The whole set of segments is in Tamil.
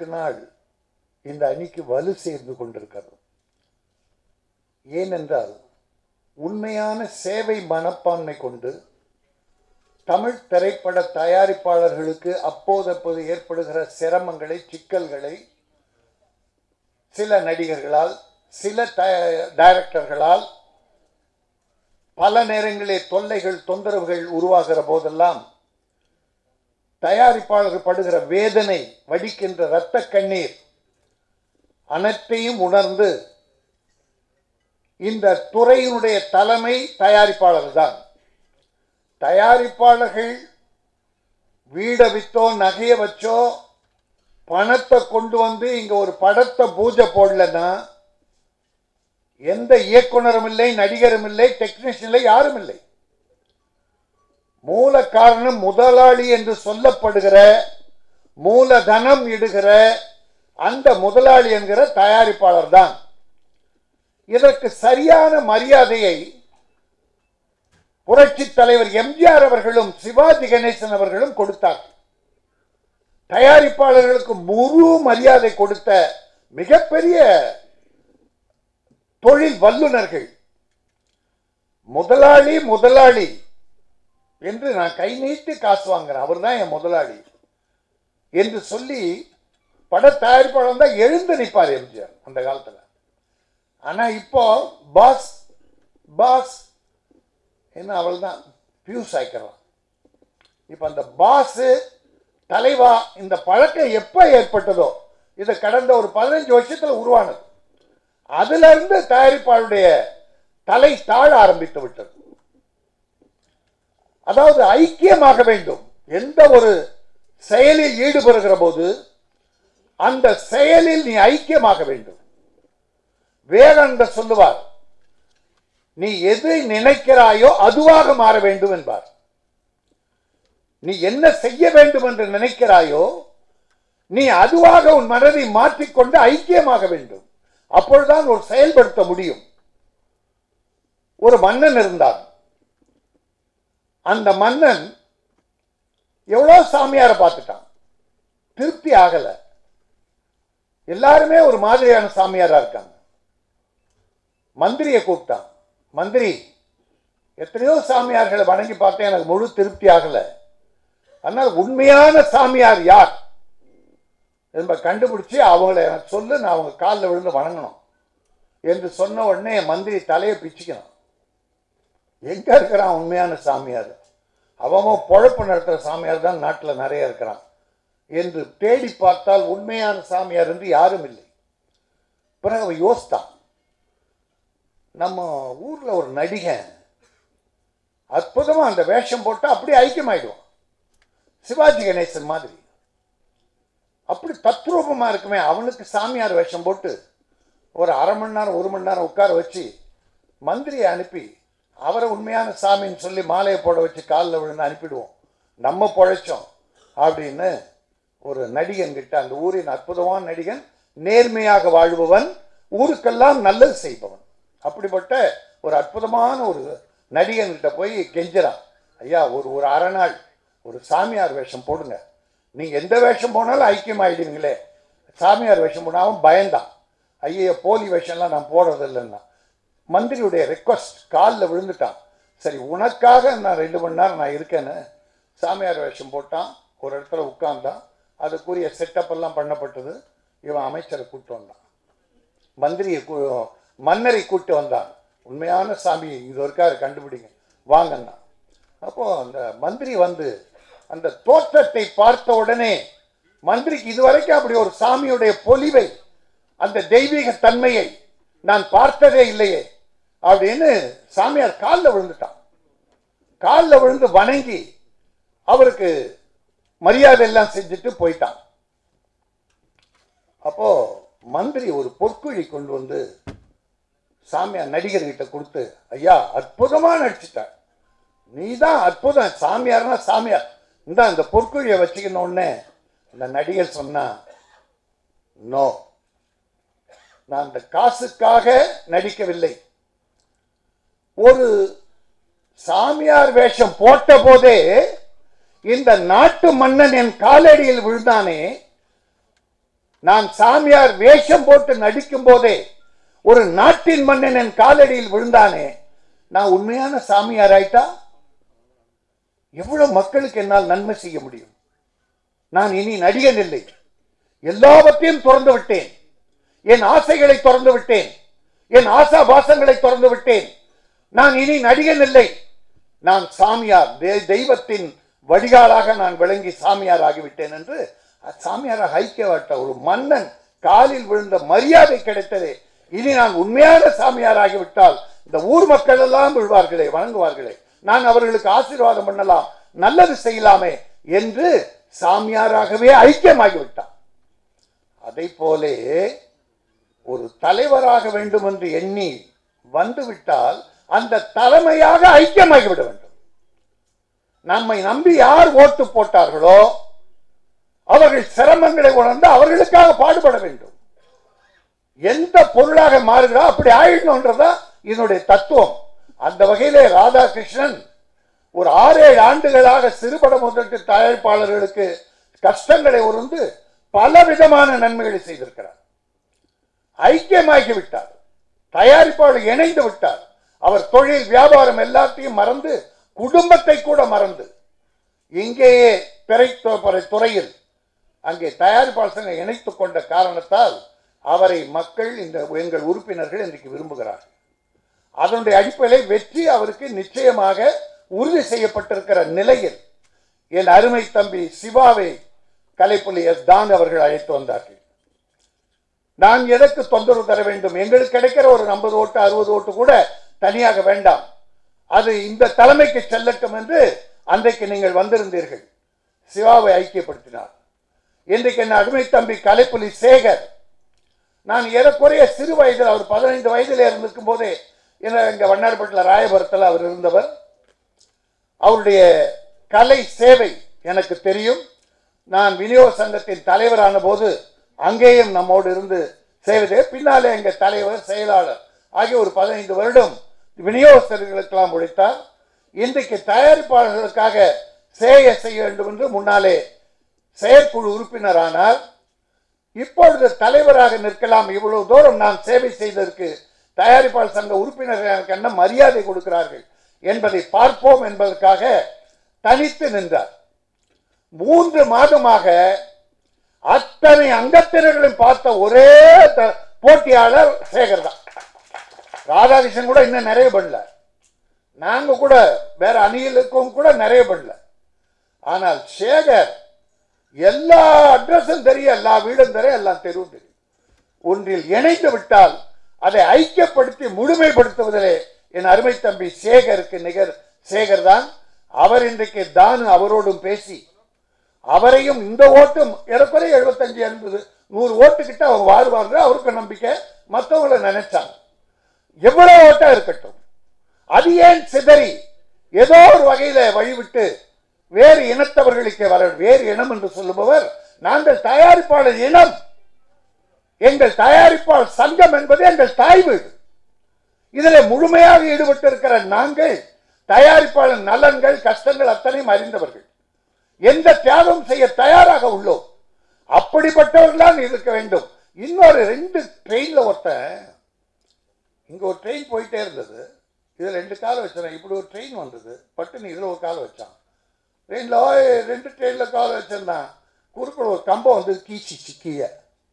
நாள் இந்த அணிக்கு வலு சேர்ந்து கொண்டிருக்கிறது ஏனென்றால் உண்மையான சேவை மனப்பான்மை கொண்டு தமிழ் திரைப்பட தயாரிப்பாளர்களுக்கு அப்போதப்போது ஏற்படுகிற சிரமங்களை சிக்கல்களை சில நடிகர்களால் சில டைரக்டர்களால் பல நேரங்களில் தொல்லைகள் தொந்தரவுகள் உருவாகிற போதெல்லாம் தயாரிப்பாளர்கள் படுகிற வேதனை வடிக்கின்ற இரத்த கண்ணீர் அனைத்தையும் உணர்ந்து இந்த துறையினுடைய தலைமை தயாரிப்பாளர் தான் தயாரிப்பாளர்கள் வீடை வித்தோ நகையை வச்சோ பணத்தை கொண்டு வந்து இங்க ஒரு படத்தை பூஜை போடலன்னா எந்த இயக்குனரும் இல்லை நடிகரும் இல்லை டெக்னீஷியன் இல்லை யாரும் இல்லை மூல காரணம் முதலாளி என்று சொல்லப்படுகிற மூலதனம் இடுகிற அந்த முதலாளி என்கிற தயாரிப்பாளர் தான் இதற்கு சரியான மரியாதையை புரட்சி தலைவர் எம்ஜிஆர் அவர்களும் சிவாஜி கணேசன் அவர்களும் கொடுத்தார் தயாரிப்பாளர்களுக்கு முழு மரியாதை கொடுத்த மிகப்பெரிய தொழில் வல்லுநர்கள் முதலாளி முதலாளி என்று நான் கை நீட்டி காசு வாங்குறேன் அவர் தான் என் முதலாளி என்று சொல்லி பட தயாரிப்பாளர் தான் எழுந்து நிற்பார் எம்ஜிஆர் அந்த காலத்தில் ஆனா இப்போ பாஸ் பாஸ் என்ன அவள் தான் பியூஸ் ஆய்க்கிறான் இப்போ அந்த பாஸ் தலைவா இந்த பழக்கம் எப்போ ஏற்பட்டதோ இது கடந்த ஒரு பதினஞ்சு வருஷத்துல உருவானது அதுல இருந்து தயாரிப்பாளருடைய தலை தாழ ஆரம்பித்து விட்டது அதாவது ஐக்கியமாக வேண்டும் எந்த ஒரு செயலில் ஈடுபடுகிற போது அந்த செயலில் நீ ஐக்கியமாக வேண்டும் வேதாந்த சொல்லுவார் நீ எது நினைக்கிறாயோ அதுவாக மாற வேண்டும் என்பார் நீ என்ன செய்ய வேண்டும் என்று நினைக்கிறாயோ நீ அதுவாக உன் மனதை மாற்றிக்கொண்டு ஐக்கியமாக வேண்டும் அப்பொழுதுதான் ஒரு செயல்படுத்த முடியும் ஒரு மன்னன் இருந்தான் அந்த மன்னன் எவ்வளவு சாமியாரை பார்த்துட்டான் திருப்தி ஆகல எல்லாருமே ஒரு மாதிரியான சாமியாரா இருக்காங்க மந்திரியை கூப்பிட்டான் மந்திரி எத்தனையோ சாமியார்களை வணங்கி பார்த்தேன் எனக்கு முழு திருப்தி ஆகல ஆனால் உண்மையான சாமியார் யார் என்பதை கண்டுபிடிச்சு அவங்கள எனக்கு சொல்லு நான் அவங்க காலில் விழுந்து வணங்கணும் என்று சொன்ன உடனே என் மந்திரி தலையை பிச்சுக்கணும் எங்க இருக்கிறான் உண்மையான சாமியார் அவன் பொழப்பு நடத்துகிற சாமியார் தான் நாட்டில் நிறைய இருக்கிறான் என்று தேடி பார்த்தால் உண்மையான சாமியார் என்று யாரும் இல்லை பிறகு அவன் யோசித்தான் நம்ம ஊரில் ஒரு நடிகன் அற்புதமாக அந்த வேஷம் போட்டு அப்படியே ஐக்கியமாயிடுவான் சிவாஜி கணேசன் மாதிரி அப்படி தத்ரூபமாக இருக்குமே அவனுக்கு சாமியார் வேஷம் போட்டு ஒரு அரை மணி நேரம் ஒரு மணி நேரம் உட்கார வச்சு மந்திரியை அனுப்பி அவரை உண்மையான சாமின்னு சொல்லி மாலையை போட வச்சு காலில் விழுந்து அனுப்பிடுவோம் நம்ம பொழைச்சோம் அப்படின்னு ஒரு நடிகன் கிட்ட அந்த ஊரின் அற்புதமான நடிகன் நேர்மையாக வாழ்பவன் ஊருக்கெல்லாம் நல்லது செய்பவன் அப்படிப்பட்ட ஒரு அற்புதமான ஒரு நடிகன் கிட்ட போய் கெஞ்சுறான் ஐயா ஒரு ஒரு அரை நாள் ஒரு சாமியார் வேஷம் போடுங்க நீங்க எந்த வேஷம் போனாலும் ஐக்கியம் ஆயிடுவீங்களே சாமியார் வேஷம் போனாலும் பயந்தான் ஐயோ போலி வேஷம்லாம் நான் போடுறது இல்லைன்னா மந்திரியுடைய ரெக்வஸ்ட் காலில் விழுந்துட்டான் சரி உனக்காக நான் ரெண்டு மணி நேரம் நான் இருக்கேன்னு சாமியார் வேஷம் போட்டான் ஒரு இடத்துல உட்கார்ந்தான் அதுக்குரிய செட்டப் எல்லாம் பண்ணப்பட்டது இவன் அமைச்சரை கூப்பிட்டு வந்தான் மந்திரியை கூ மன்னரை கூப்பிட்டு வந்தான் உண்மையான சாமி இது இருக்காரு கண்டுபிடிங்க வாங்கண்ணா அப்போ அந்த மந்திரி வந்து அந்த தோற்றத்தை பார்த்த உடனே மந்திரிக்கு இதுவரைக்கும் அப்படி ஒரு சாமியுடைய பொலிவை அந்த தெய்வீக தன்மையை நான் பார்த்ததே இல்லையே அப்படின்னு சாமியார் காலில் விழுந்துட்டான் காலில் விழுந்து வணங்கி அவருக்கு மரியாதை எல்லாம் செஞ்சுட்டு போயிட்டான் அப்போ மந்திரி ஒரு பொற்குழி கொண்டு வந்து சாமியார் நடிகர்கிட்ட கொடுத்து ஐயா அற்புதமா நடிச்சிட்ட நீ தான் அற்புதம் சாமியார்னா சாமியார் இந்த இந்த பொற்குழியை வச்சுக்கணும் உடனே இந்த நடிகர் சொன்னா நோ நான் அந்த காசுக்காக நடிக்கவில்லை ஒரு சாமியார் வேஷம் போட்ட போதே இந்த நாட்டு மன்னன் என் காலடியில் விழுந்தானே நான் சாமியார் வேஷம் போட்டு நடிக்கும் போதே ஒரு நாட்டின் மன்னன் என் காலடியில் விழுந்தானே நான் உண்மையான சாமியார் ஆயிட்டா எவ்வளவு மக்களுக்கு என்னால் நன்மை செய்ய முடியும் நான் இனி நடிகன் இல்லை எல்லாவற்றையும் திறந்து விட்டேன் என் ஆசைகளை திறந்து விட்டேன் என் ஆசா பாசங்களை திறந்து விட்டேன் நான் இனி நடிகன் இல்லை நான் சாமியார் தெ- தெய்வத்தின் வடிகாலாக நான் விளங்கி சாமியார் ஆகிவிட்டேன் என்று சாமியாராக ஐக்கியப்பட்ட ஒரு மன்னன் காலில் விழுந்த மரியாதை கிடைத்ததே இனி நான் உண்மையான சாமியார் ஆகிவிட்டால் இந்த ஊர் மக்கள் எல்லாம் விழுவார்களே வணங்குவார்களே நான் அவர்களுக்கு ஆசீர்வாதம் பண்ணலாம் நல்லது செய்யலாமே என்று சாமியாராகவே ஐக்கியமாகிவிட்டான் அதை போலே ஒரு தலைவராக வேண்டும் என்று எண்ணி வந்துவிட்டால் அந்த தலைமையாக ஐக்கியமாகிவிட வேண்டும் நம்மை நம்பி யார் ஓட்டு போட்டார்களோ அவர்கள் சிரமங்களை உணர்ந்து அவர்களுக்காக பாடுபட வேண்டும் எந்த பொருளாக மாறுகிறோ அப்படி ஆயிடணுன்றதா இதனுடைய தத்துவம் அந்த வகையிலே ராதாகிருஷ்ணன் ஒரு ஆறு ஏழு ஆண்டுகளாக சிறுபட முதலீட்டு தயாரிப்பாளர்களுக்கு கஷ்டங்களை உணர்ந்து பல விதமான நன்மைகளை செய்திருக்கிறார் ஐக்கியமாகி விட்டார் தயாரிப்பாளர் இணைந்து விட்டார் அவர் தொழில் வியாபாரம் எல்லாத்தையும் மறந்து குடும்பத்தை கூட மறந்து இங்கேயே திரைத்துறை துறையில் அங்கே தயாரிப்பாளர் சங்கம் இணைத்துக் கொண்ட காரணத்தால் அவரை மக்கள் இந்த எங்கள் உறுப்பினர்கள் இன்றைக்கு விரும்புகிறார்கள் அதனுடைய அடிப்படையில் வெற்றி அவருக்கு நிச்சயமாக உறுதி செய்யப்பட்டிருக்கிற நிலையில் என் அருமை தம்பி சிவாவை கலைப்புலி எஸ் தான் அவர்கள் அழைத்து வந்தார்கள் நான் எதற்கு தொந்தரவு தர வேண்டும் எங்களுக்கு கிடைக்கிற ஒரு ஐம்பது ஓட்டு அறுபது ஓட்டு கூட தனியாக வேண்டாம் அது இந்த தலைமைக்கு செல்லட்டும் என்று அன்றைக்கு நீங்கள் வந்திருந்தீர்கள் சிவாவை ஐக்கியப்படுத்தினார் இன்றைக்கு என் அருமை தம்பி கலைப்புலி சேகர் நான் ஏறக்குறைய சிறு வயதில் அவர் பதினைந்து வயதில் இருந்திருக்கும் போதே இங்க வண்ணார்பட்டில் ராயபுரத்தில் அவர் இருந்தவர் அவருடைய கலை சேவை எனக்கு தெரியும் நான் விநியோக சங்கத்தின் தலைவரான போது அங்கேயும் நம்மோடு இருந்து செய்வதே பின்னாலே எங்க தலைவர் செயலாளர் ஆகிய ஒரு பதினைந்து வருடம் விநியோகஸ்தர்களுக்கெல்லாம் உழைத்தார் இன்றைக்கு தயாரிப்பாளர்களுக்காக சேவை செய்ய வேண்டும் என்று முன்னாலே செயற்குழு உறுப்பினரானார் இப்பொழுது தலைவராக நிற்கலாம் இவ்வளவு தூரம் நான் சேவை செய்ததற்கு தயாரிப்பாளர் சங்க உறுப்பினர்கள் எனக்கு என்ன மரியாதை கொடுக்கிறார்கள் என்பதை பார்ப்போம் என்பதற்காக தனித்து நின்றார் மூன்று மாதமாக அத்தனை அங்கத்தினர்களையும் பார்த்த ஒரே த- போட்டியாளர் சேகர் தான் ராதாகிருஷ்ணன் கூட இன்னும் நிறைய பண்ணல நாங்க கூட வேற அணிகளுக்கும் கூட நிறைய பண்ணல ஆனால் சேகர் எல்லா அட்ரஸும் தெரியும் எல்லா வீடும் தெரியும் எல்லாம் தெருவும் தெரியும் ஒன்றில் இணைந்து விட்டால் அதை ஐக்கியப்படுத்தி முழுமைப்படுத்துவதிலே என் அருமை தம்பி சேகருக்கு நிகர் சேகர் தான் அவர் இன்றைக்கு தானு அவரோடும் பேசி அவரையும் இந்த ஓட்டும் ஏறக்குறைய எழுபத்தஞ்சு எண்பது நூறு ஓட்டு கிட்ட அவங்க வாருவாங்க அவருக்கு நம்பிக்கை மற்றவங்களை நினைச்சாங்க எவ்வளவு ஓட்டா இருக்கட்டும் அது ஏன் சிதறி ஏதோ ஒரு வகையில வழிவிட்டு வேறு இனத்தவர்களுக்கு வர வேறு இனம் என்று சொல்லுபவர் நாங்கள் தயாரிப்பாளர் இனம் எங்கள் தயாரிப்பாளர் சங்கம் என்பது எங்கள் தாய் வீடு இதில் முழுமையாக ஈடுபட்டிருக்கிற நாங்கள் தயாரிப்பாளர் நலன்கள் கஷ்டங்கள் அத்தனையும் அறிந்தவர்கள் எந்த தியாகம் செய்ய தயாராக உள்ளோம் அப்படிப்பட்டவர்களால் இருக்க வேண்டும் இன்னொரு ரெண்டு ட்ரெயின்ல ஒருத்தன் இங்க ஒரு ட்ரெயின் போயிட்டே இருந்தது இதுல ரெண்டு காலை வச்சான் இப்படி ஒரு ட்ரெயின் வந்தது பட்டுன்னு இதுல ஒரு காலை வச்சான் ட்ரெயின்ல ரெண்டு ட்ரெயின்ல காலை வச்சிருந்தான் குறுக்குல ஒரு கம்பம் வந்து கீச்சிச்சு கீழே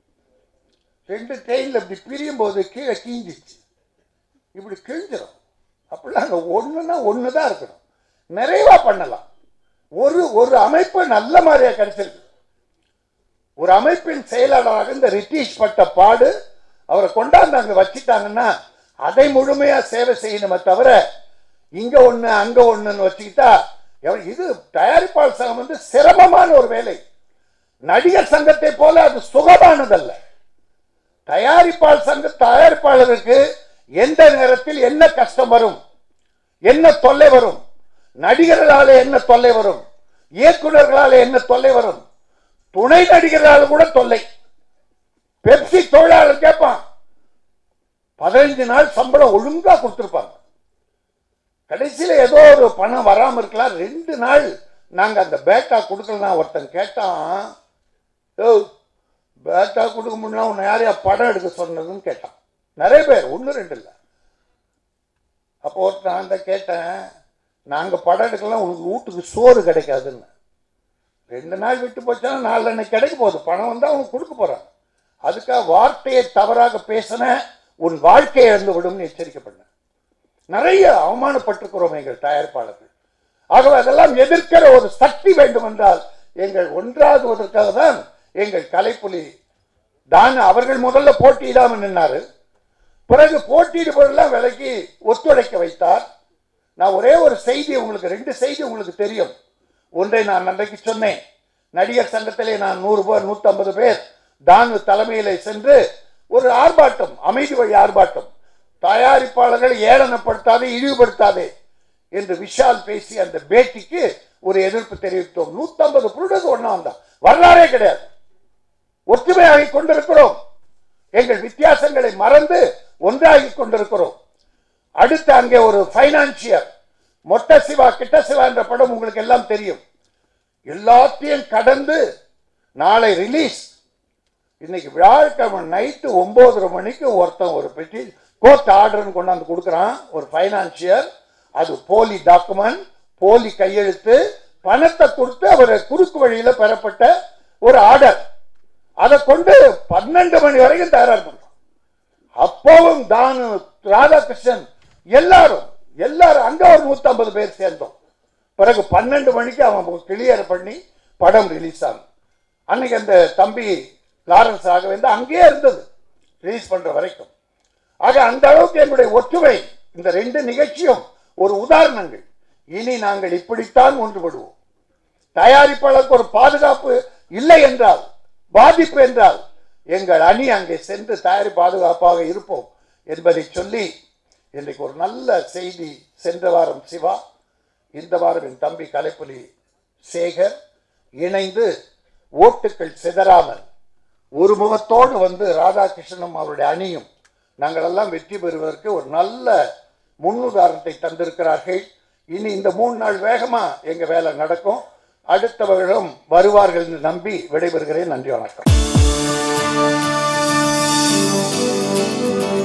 ரெண்டு ட்ரெயின்ல இப்படி பிரியும் போது கீழே கீஞ்சிச்சு இப்படி கிழிஞ்சிடும் அப்படிலாம் அங்கே ஒன்றுனா ஒன்று தான் இருக்கணும் நிறைவா பண்ணலாம் ஒரு ஒரு அமைப்பு நல்ல மாதிரியா கிடைச்சிருக்கு ஒரு அமைப்பின் செயலாளராக இந்த ரிட்டீஷ் பட்ட பாடு அவரை கொண்டாந்து அங்க வச்சிட்டாங்கன்னா அதை முழுமையா சேவை செய்யணுமே தவிர இங்க ஒண்ணு அங்க ஒண்ணுன்னு வச்சுக்கிட்டா எவ- இது தயாரிப்பாளர் சங்கம் வந்து சிரமமான ஒரு வேலை நடிகர் சங்கத்தை போல அது சுகமானதல்ல தயாரிப்பாளர் சங்க தயாரிப்பாளருக்கு எந்த நேரத்தில் என்ன கஷ்டம் வரும் என்ன தொல்லை வரும் நடிகர்களால என்ன தொல்லை வரும் இயக்குனர்களால என்ன தொல்லை வரும் துணை நடிகர்களால கூட தொல்லை பெப்சி தொழிலாளர் கேட்பான் பதினைஞ்சு நாள் சம்பளம் ஒழுங்கா கொடுத்திருப்பாங்க கடைசியில ஏதோ ஒரு பணம் வராம இருக்கலாம் ரெண்டு நாள் நாங்க அந்த பேட்டா கொடுக்கலாம் ஒருத்தன் கேட்டான் "ஓ, பேட்டா கொடுக்க முடியல உன்னை யாரையா படம் எடுக்க சொன்னதுன்னு கேட்டான் நிறைய பேர் ஒன்று ரெண்டு இல்லை அப்போ ஒருத்தன் நான் தான் கேட்டேன் நாங்கள் படம் எடுக்கலாம் உனக்கு வீட்டுக்கு சோறு கிடைக்காதுன்னு ரெண்டு நாள் விட்டு போச்சுன்னா நாலு அன்னைக்கு கிடைக்க போகுது பணம் வந்தால் உனக்கு கொடுக்க போகிறாங்க அதுக்காக வார்த்தையை தவறாக பேசின உன் வாழ்க்கையை இழந்து விடும்னு எச்சரிக்கை பண்ணேன் நிறைய அவமானப்பட்டிருக்கிறோம் எங்கள் தயாரிப்பாளர்கள் ஆகவே அதெல்லாம் எதிர்க்கிற ஒரு சக்தி வேண்டும் என்றால் எங்கள் ஒன்றாகுவதற்காக தான் எங்கள் கலைப்புலி தான் அவர்கள் முதல்ல போட்டியிடாமல் நின்னாரு பிறகு போட்டியிடுபவரெல்லாம் விலைக்கு ஒத்துழைக்க வைத்தார் நான் ஒரே ஒரு செய்தி உங்களுக்கு ரெண்டு செய்தி உங்களுக்கு தெரியும் ஒன்றை நான் அன்றைக்கு சொன்னேன் நடிகர் சங்கத்திலே நான் நூறு பேர் நூற்றம்பது பேர் தானு தலைமையிலே சென்று ஒரு ஆர்ப்பாட்டம் அமைதி வழி ஆர்ப்பாட்டம் தயாரிப்பாளர்கள் ஏளனப்படுத்தாதே இழிவுபடுத்தாதே என்று விஷால் பேசி அந்த பேட்டிக்கு ஒரு எதிர்ப்பு தெரிவித்தோம் நூற்றம்பது புருடது ஒன்றா வந்தான் வரலாறே கிடையாது ஒற்றுமையாகி கொண்டிருக்கிறோம் எங்கள் வித்தியாசங்களை மறந்து ஒன்றாகி கொண்டிருக்கிறோம் அடுத்து அங்கே ஒரு பைனான்சியர் மொட்ட சிவா கிட்ட சிவா என்ற படம் உங்களுக்கு எல்லாம் தெரியும் எல்லாத்தையும் கடந்து நாளை ரிலீஸ் இன்னைக்கு வியாழக்கிழமை நைட்டு ஒன்பதரை மணிக்கு ஒருத்தன் ஒரு பெட்டி கோர்ட் ஆர்டர்னு கொண்டாந்து கொடுக்குறான் ஒரு ஃபைனான்சியர் அது போலி டாக்குமெண்ட் போலி கையெழுத்து பணத்தை கொடுத்து அவர் குறுக்கு வழியில பெறப்பட்ட ஒரு ஆர்டர் அதை கொண்டு பன்னெண்டு மணி வரைக்கும் தயாரா பண்றோம் அப்பவும் தானு ராதாகிருஷ்ணன் எல்லாரும் எல்லாரும் அங்க ஒரு நூத்தி ஐம்பது பேர் சேர்ந்தோம் பிறகு பன்னெண்டு மணிக்கு அவன் கிளியர் பண்ணி படம் ரிலீஸ் ஆகும் அன்னைக்கு அந்த தம்பி லாரன்ஸ் ராகவேந்தா அங்கேயே இருந்தது ரிலீஸ் பண்ற வரைக்கும் ஆக அந்த அளவுக்கு என்னுடைய ஒற்றுமை இந்த ரெண்டு நிகழ்ச்சியும் ஒரு உதாரணங்கள் இனி நாங்கள் இப்படித்தான் ஒன்றுபடுவோம் தயாரிப்பாளருக்கு ஒரு பாதுகாப்பு இல்லை என்றால் பாதிப்பு என்றால் எங்கள் அணி அங்கே சென்று தயாரி பாதுகாப்பாக இருப்போம் என்பதை சொல்லி இன்றைக்கு ஒரு நல்ல செய்தி சென்ற வாரம் சிவா இந்த வாரம் என் தம்பி கலைப்புலி சேகர் இணைந்து ஓட்டுக்கள் சிதறாமல் ஒரு முகத்தோடு வந்து ராதாகிருஷ்ணனும் அவருடைய அணியும் நாங்கள் எல்லாம் வெற்றி பெறுவதற்கு ஒரு நல்ல முன்னுதாரணத்தை தந்திருக்கிறார்கள் இனி இந்த மூணு நாள் வேகமா எங்க வேலை நடக்கும் அடுத்தவர்களும் வருவார்கள் என்று நம்பி விடைபெறுகிறேன் நன்றி வணக்கம்